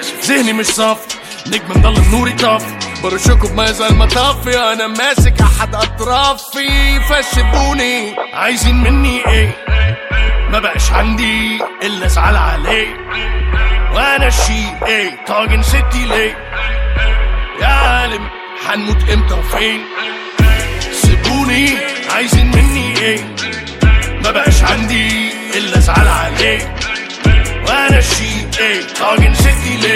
ذهني مش صافي نجم مضل النور يطفي برشكوا بما يزال مطفي انا ماسك احد اطرافي فسبوني عايزين مني ايه ما بقاش عندي الا ازعل عليه وانا الشيء ايه طاجن ستي ليه يا عالم هنموت امتى وفين سيبوني عايزين مني ايه ما بقاش عندي الا ازعل عليه وانا الشيء ايه طاجن ستي ليه